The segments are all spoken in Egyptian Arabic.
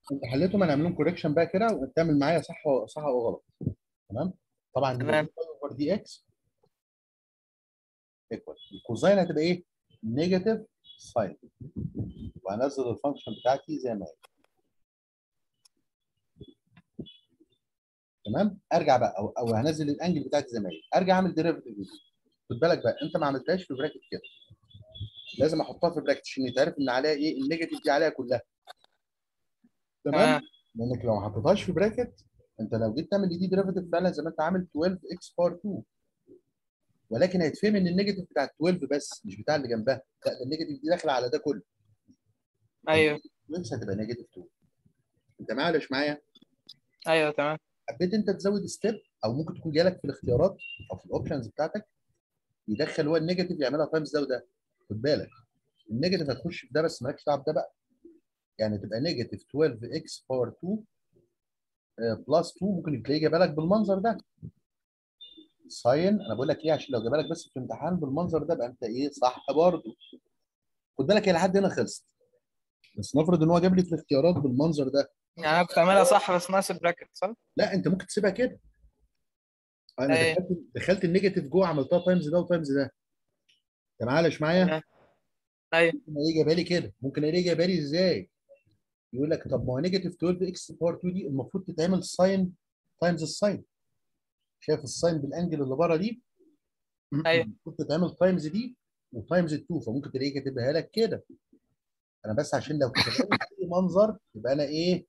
انت حليتهم انا لهم كوريكشن بقى كده وتعمل معايا صح و- صح او غلط تمام طبعا تمام. اوفر دي اكس ايكوال الكوزاين هتبقى ايه؟ نيجاتيف ساين وهنزل الفانكشن بتاعتي زي ما هي تمام ارجع بقى او او هنزل الانجل بتاعتي زي ما هي ارجع اعمل ديريفيتيف خد بالك بقى انت ما عملتهاش في براكت كده لازم احطها في براكت عشان يتعرف ان عليها ايه النيجاتيف دي عليها كلها تمام تمام لانك لو ما حطيتهاش في براكت انت لو جيت تعمل دي ديريفيتيف فعلا زي ما انت عامل 12 اكس بار 2 ولكن هيتفهم ان النيجاتيف بتاع ال 12 بس مش بتاع اللي جنبها لا ده النيجاتيف دي داخله على ده كله ايوه اكس هتبقى نيجاتيف 2 انت معايا ولا مش معايا؟ ايوه تمام حبيت انت تزود ستيب او ممكن تكون جالك في الاختيارات او في الاوبشنز بتاعتك يدخل هو النيجاتيف يعملها تايمز ده وده خد بالك النيجاتيف هتخش في ده بس مالكش دعوه بده بقى يعني تبقى نيجاتيف 12 اكس باور 2 بلس 2 ممكن تلاقيه جايبها لك بالمنظر ده ساين انا بقول لك ايه عشان لو جايبها لك بس في امتحان بالمنظر ده يبقى انت ايه صح برضه خد بالك هي لحد هنا خلصت بس نفرض ان هو جاب لي في الاختيارات بالمنظر ده يعني انا كنت عاملها صح بس ناقص البراكت صح؟ لا انت ممكن تسيبها كده انا أيوة. دخلت دخلت النيجاتيف جوه عملتها تايمز ده وتايمز ده انت معلش معايا تمام. ايوه ممكن الاقيه جايبها لي كده ممكن الاقيه جايبها لي ازاي يقول لك طب ما هو نيجاتيف 12 اكس باور 2 دي المفروض تتعمل ساين تايمز الساين شايف الساين بالانجل اللي بره دي أيوة. المفروض تتعمل تايمز دي وتايمز 2 فممكن تلاقيه كاتبها لك كده انا بس عشان لو كتبها لي في منظر يبقى انا ايه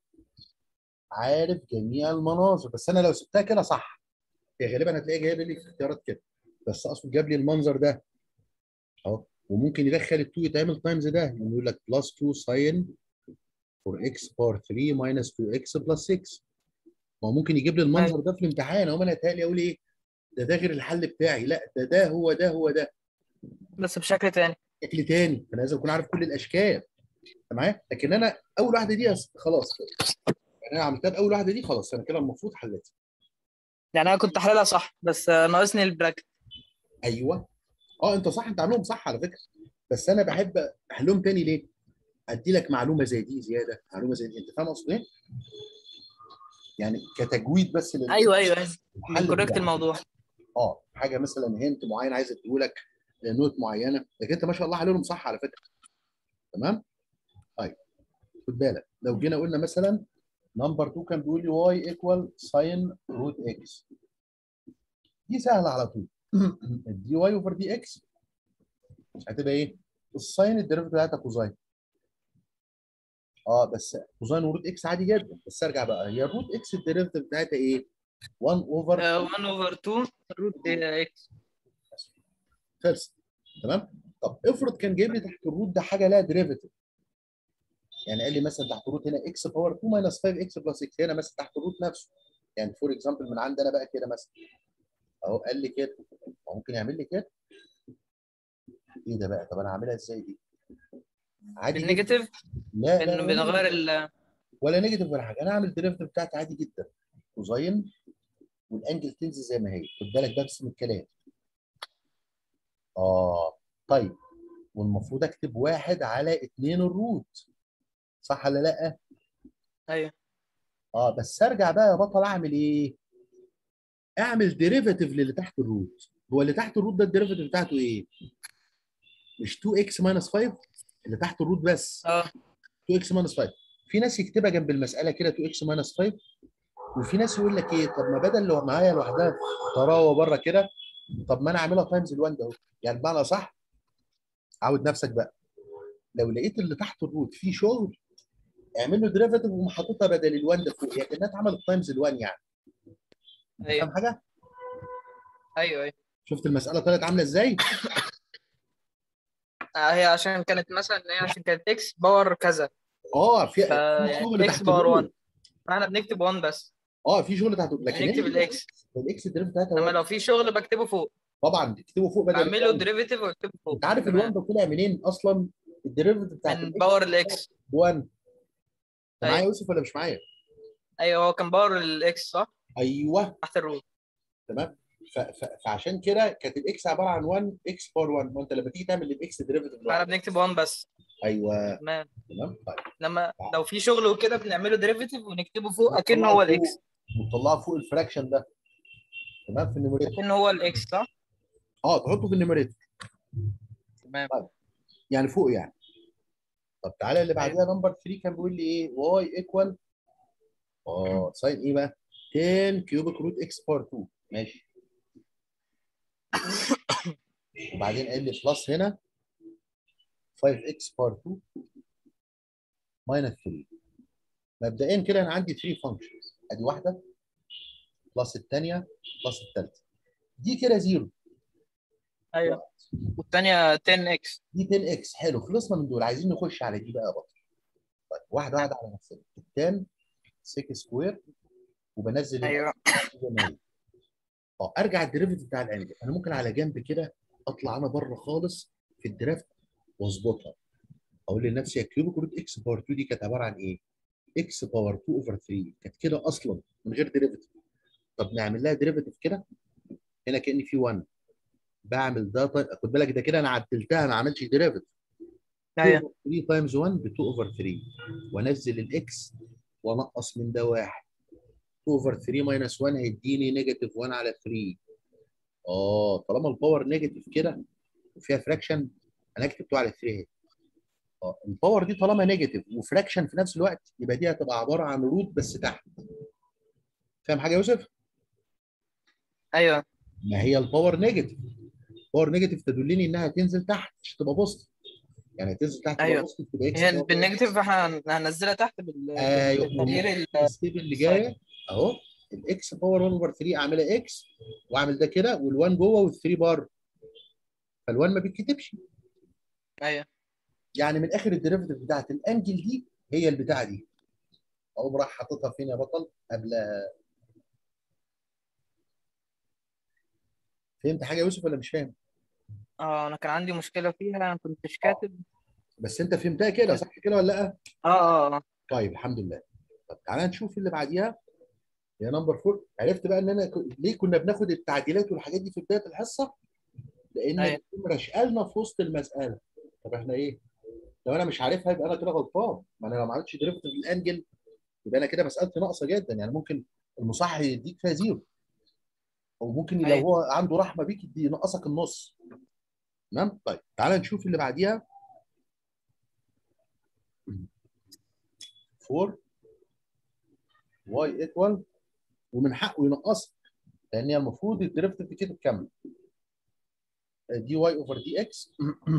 عارف جميع المناظر بس انا لو سبتها كده صح هي غالبا هتلاقيها جايبه لي في اختيارات كده بس اقصد جاب لي المنظر ده اهو وممكن يدخل ال 2 يتعمل تايمز ده يعني يقول لك بلس 2 ساين فور اكس بار 3 ماينس 2 اكس بلس 6 ما هو ممكن يجيب لي المنظر ده في الامتحان اهو انا هيتهيألي اقول ايه ده ده غير الحل بتاعي لا ده ده هو ده هو ده بس بشكل تاني شكل تاني انا لازم اكون عارف كل الاشكال أنت معايا لكن انا اول واحده دي أس- خلاص يعني انا عملتها باول واحده دي خلاص انا كده المفروض حلتها يعني انا كنت حللها صح بس آه، ناقصني البراكت ايوه اه انت صح انت عاملهم صح على فكره بس انا بحب احلهم تاني ليه؟ ادي لك معلومه زي دي زياده معلومه زي دي انت فاهم اقصد ايه؟ يعني كتجويد بس لل- ايوه ايوه ايوه الحل كوريكت بتاعك. الموضوع اه حاجه مثلا هنت معين عايز اديهولك نوت معينه لكن انت ما شاء الله حللهم صح على فكره تمام؟ طيب خد بالك لو جينا قلنا مثلا نمبر 2 كان بيقول لي واي ايكوال ساين روت اكس دي سهله على طول الدي واي اوفر دي اكس هتبقى ايه؟ الساين الديريفيتيف بتاعتها كوزاين اه بس كوزاين وروت اكس عادي جدا بس ارجع بقى هي الروت اكس الديريفيتيف بتاعتها ايه؟ 1 اوفر 1 اوفر 2 روت اكس فيرست تمام؟ طب افرض كان جايب لي تحت الروت ده حاجه لها ديريفيتيف يعني قال لي مثلا تحت الروت هنا اكس باور 2 ماينس 5 اكس بلس 6 هنا مثلا تحت الروت نفسه يعني فور اكزامبل من عندنا بقى كده مثلا اهو قال لي كده هو ممكن يعمل لي كده ايه ده بقى طب انا هعملها ازاي دي؟ عادي جدا. بالنيجاتيف لا لا بن- لا بنغير ال ولا نيجاتيف ولا حاجه انا هعمل ديريفيتيف بتاعتي عادي جدا كوزاين والانجل تنزل زي ما هي خد بالك بس من الكلام اه طيب والمفروض اكتب واحد على اتنين الروت صح ولا لا؟ ايوه اه بس ارجع بقى يا بطل اعمل ايه؟ اعمل ديريفيتيف للي تحت الروت هو اللي تحت الروت ده الديريفيتيف بتاعته ايه؟ مش 2 اكس ماينس 5 اللي تحت الروت بس اه 2 اكس ماينس 5 في ناس يكتبها جنب المساله كده 2 اكس ماينس 5 وفي ناس يقول لك ايه طب ما بدل لو معايا لوحدها طراوه بره كده طب ما انا اعملها تايمز ال1 ده اهو يعني بمعنى صح عود نفسك بقى لو لقيت اللي تحت الروت فيه شغل اعمل له ديريفيتيف وقوم حاططها بدل ال1 ده فوق هي كانها اتعملت تايمز ال1 يعني انت أيوة. فاهم حاجه؟ ايوه ايوه شفت المساله طلعت عامله ازاي؟ آه، هي عشان كانت مثلا هي عشان كانت اكس باور كذا اه في ف في شغل اكس تحت باور الروت 1 فاحنا بنكتب 1 بس اه في شغل تحت لكن نكتب هي الاكس الاكس الديريفيتيف بتاعتها لما واحد. لو في شغل بكتبه فوق طبعا تكتبه فوق بدل بعمل له ال1. ديريفيتيف واكتبه فوق انت عارف تمام. ال1 ده طلع منين اصلا؟ الديريفيتيف بتاعت من الاكس باور الاكس 1 انت معايا أيوة. يوسف ولا مش معايا؟ ايوه هو كان باور الاكس صح ايوه تحت الروت تمام ف... ف... فعشان كده كانت الاكس عباره عن 1 اكس بار 1 وانت لما تيجي تعمل الاكس ديريفيتيف فاحنا بنكتب 1 بس ايوه تمام تمام طيب لما لو في شغل وكده بنعمله ديريفيتيف ونكتبه فوق اكنه هو الاكس وتطلعه فوق الفراكشن ده تمام في النيميريتور اكنه هو الاكس صح؟ اه تحطه في النيميريتور تمام يعني فوق يعني طب تعالى اللي بعديها نمبر 3 كان بيقول لي ايه واي ايكوال اه ساين ايه بقى 10 كيوبيك روت اكس بار 2 ماشي وبعدين قال لي بلس هنا 5 اكس بار 2 ماينس 3 مبدئيا كده انا عندي 3 فانكشنز ادي واحده بلس الثانيه بلس الثالثه دي كده زيرو ايوه والثانيه 10 اكس دي 10 اكس حلو خلصنا من دول عايزين نخش على دي بقى يا بطل طيب واحده واحده على نفسنا التان 6 سكوير وبنزل ايوه زي ما هي. اه ارجع الديريفيتيف بتاع الانجل انا ممكن على جنب كده اطلع انا بره خالص في الدرافت واظبطها اقول لنفسي يا كيوبيك روت اكس باور 2 دي كانت عباره عن ايه؟ اكس باور 2 اوفر 3 كانت كده اصلا من غير ديريفيتيف طب نعمل لها ديريفيتيف كده هنا كان في 1 بعمل ده طيب خد بالك ده كده انا عدلتها ما عملتش ديريفيتيف ايوه 3 تايمز 1 ب 2 اوفر 3 وانزل الاكس وانقص من ده واحد 2 اوفر 3 ماينس 1 هيديني نيجاتيف 1 على 3 اه طالما الباور نيجاتيف كده وفيها فراكشن انا اكتب 2 على 3 اهي اه الباور دي طالما نيجاتيف وفراكشن في نفس الوقت يبقى دي هتبقى عباره عن روت بس تحت فاهم حاجه يا يوسف؟ ايوه ما هي الباور نيجاتيف باور نيجاتيف تدلني انها تنزل تحت مش تبقى بوزيتيف يعني تنزل تحت تبقى أيوة. بوزيتيف تبقى اكس هي بالنيجاتيف احنا هننزلها تحت بال ايوه بالتغيير ال- الستيب اللي جايه اهو الاكس باور 1 اوفر 3 اعملها اكس واعمل ده كده وال1 جوه وال3 بره فال1 ما بيتكتبش ايوه يعني من اخر الديريفيتيف بتاعت الانجل دي هي البتاعه دي اقوم راح حاططها فين يا بطل قبلها فهمت حاجه يا يوسف ولا مش فاهم اه انا كان عندي مشكله فيها انا كنتش كاتب بس انت فهمتها كده صح كده ولا لا اه اه اه طيب الحمد لله طب تعالى نشوف اللي بعديها هي نمبر 4 عرفت بقى ان انا ك... ليه كنا بناخد التعديلات والحاجات دي في بدايه الحصه لان أيوة. النمره شقالنا في وسط المساله طب احنا ايه لو انا مش عارفها يبقى انا كده غلطان ما انا لو ما عملتش ديريفيتيف للانجل يبقى انا كده مسالتي ناقصه جدا يعني ممكن المصحح يديك فيها زيرو او ممكن لو أيوة. هو عنده رحمه بيك يدي- ينقصك النص تمام طيب تعالى نشوف اللي بعديها 4 y equal ومن حقه ينقصك لان هي المفروض الديريفيتيف تتكتب كامله دي واي اوفر دي اكس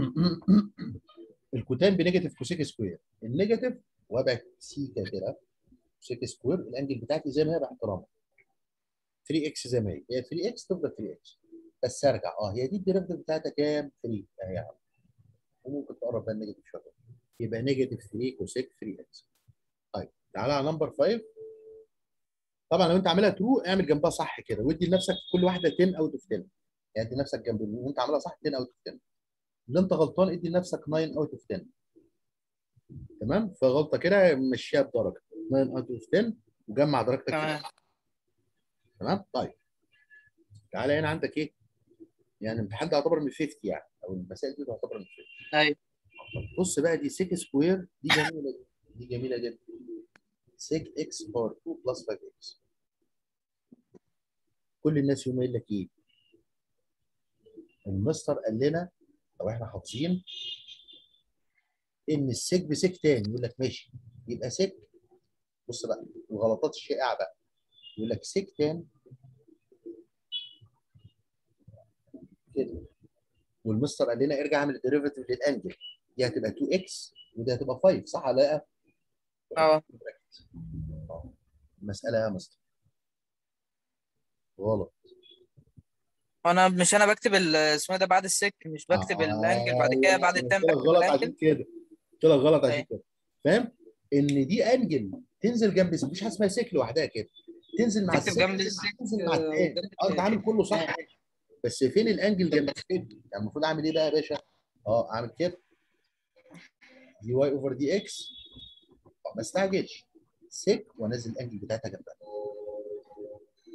الكوتان بنيجاتيف كوسيك سكوير النيجاتيف وابعد سيكا كده كوسيك سكوير الانجل بتاعتي زي ما هي باحترامها 3 اكس زي ما هي هي 3 اكس تفضل 3 اكس بس ارجع اه هي دي الديريفيتيف بتاعتها كام 3 اهي يا عم وممكن تقرب بقى النيجاتيف شويه يبقى نيجاتيف 3 كوسيك 3 اكس طيب تعالى على نمبر 5 طبعا لو انت عاملها ترو اعمل جنبها صح كده وادي لنفسك كل واحده 10 اوت اوف 10 يعني ادي نفسك جنب اللي انت عاملها صح 10 اوت اوف 10 اللي انت غلطان ادي لنفسك 9 اوت اوف 10 تمام فغلطه كده مشيها بدرجه 9 اوت اوف 10 وجمع درجتك تمام كده. تمام طيب تعالى هنا عندك ايه يعني الامتحان ده يعتبر من 50 يعني او المسائل دي تعتبر من 50 ايوه طب بص بقى دي 6 سكوير دي جميله جدا دي جميله جدا 6 اكس باور 2 بلس 5 اكس كل الناس يقوم قايل لك ايه؟ المستر قال لنا لو احنا حافظين ان السك بسك تاني يقول لك ماشي يبقى سك بص بقى الغلطات الشائعه بقى يقول لك سك تان كده والمستر قال لنا ارجع اعمل الديريفيتيف للانجل دي هتبقى 2 اكس ودي هتبقى 5 صح ولا لا؟ اه آه. المساله يا مستر غلط انا مش انا بكتب ال- اسمه إيه ده بعد السك مش بكتب آه، الانجل بعد كده بعد أنا التان قلت لك بكتب غلط عشان الانجل كده قلت لك غلط عشان أيوة. كده فاهم ان دي انجل تنزل جنب مفيش حاجه اسمها سيك لوحدها كده تنزل مع تكتب السيك جنب السك تنزل مع التاني جنب اه انت التاني. عامل كله صح بس فين الانجل جنب السيك يعني المفروض اعمل ايه بقى يا باشا اه اعمل كده دي واي اوفر دي اكس ما استعجلش سيك وانزل الانجل بتاعتها جنبها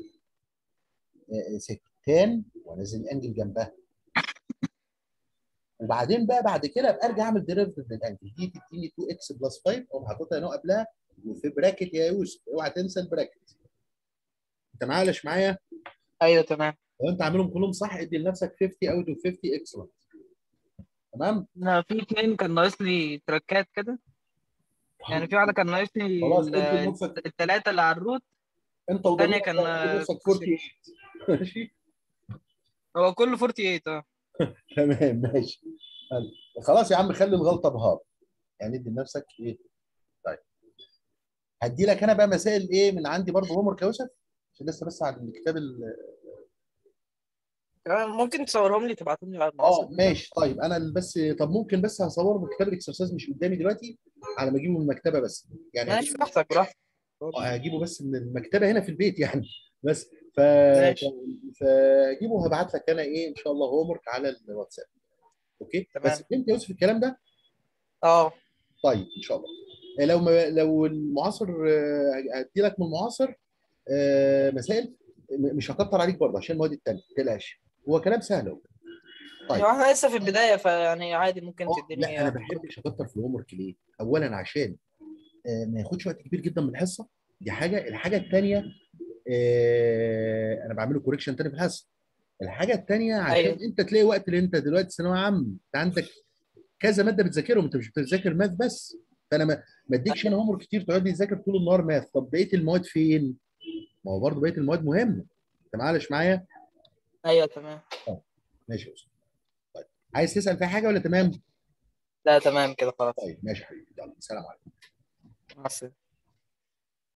آه، سيك تان وانزل الانجل جنبها وبعدين بقى بعد كده ابقى ارجع اعمل ديريفيتيف للانجل دي تديني 2 اكس بلس 5 اقوم حاططها هنا قبلها وفي براكت يا يوسف اوعى تنسى البراكت انت معايا ولا مش معايا؟ ايوه تمام لو انت عاملهم كلهم صح ادي لنفسك 50 اوت اوف 50 اكسلنت تمام؟ انا في اتنين كان ناقص لي تراكات كده يعني في واحده كان ناقصني خلاص ال- ادي لنفسك التلاته اللي على الروت انت الثانيه وضميرك كان ادي لنفسك 48 ماشي هو كله 48 اه تمام ماشي حلو. خلاص يا عم خلي الغلطه بهار يعني ادي لنفسك ايه طيب هدي لك انا بقى مسائل ايه من عندي برضه هوم ورك يا يوسف عشان لسه بس على الكتاب ال- تمام ممكن تصورهم لي تبعتهم لي بعد ما اه اوصل ماشي طيب انا بس طب ممكن بس هصور من كتاب الاكسرسايز مش قدامي دلوقتي على ما اجيبه من المكتبه بس يعني ماشي هجيبه- براحتك براحتك اه هجيبه بس من المكتبه هنا في البيت يعني بس ف ماشي. فجيبه هبعت لك انا ايه ان شاء الله هوم ورك على الواتساب اوكي تمام. بس فهمت يا يوسف الكلام ده اه طيب ان شاء الله آه، لو ما لو المعاصر آه، هدي لك من المعاصر آه، مسائل م- مش هكتر عليك برضه عشان المواد التانيه ما تقلقش هو كلام سهل اهو طيب. يعني احنا لسه في البدايه فيعني عادي ممكن آه، تديني لا انا ما بحبش اكتر في الهوم ورك ليه؟ اولا عشان آه، ما ياخدش وقت كبير جدا من الحصه دي حاجه الحاجه الثانيه انا بعمله كوريكشن تاني في الحصه الحاجه الثانيه عشان أيوة. انت تلاقي وقت اللي انت دلوقتي ثانويه عامه انت عندك كذا ماده بتذاكرهم انت مش بتذاكر ماث بس فانا ما ما اديكش انا هوم ورك كتير تقعد لي تذاكر طول النهار ماث طب بقيه المواد فين؟ ما هو برضه بقيه المواد مهمه انت معلش معايا؟ ايوه تمام ماشي يا استاذ طيب عايز تسال في حاجه ولا تمام؟ لا تمام كده خلاص طيب ماشي يا حبيبي يلا سلام عليكم مع السلامه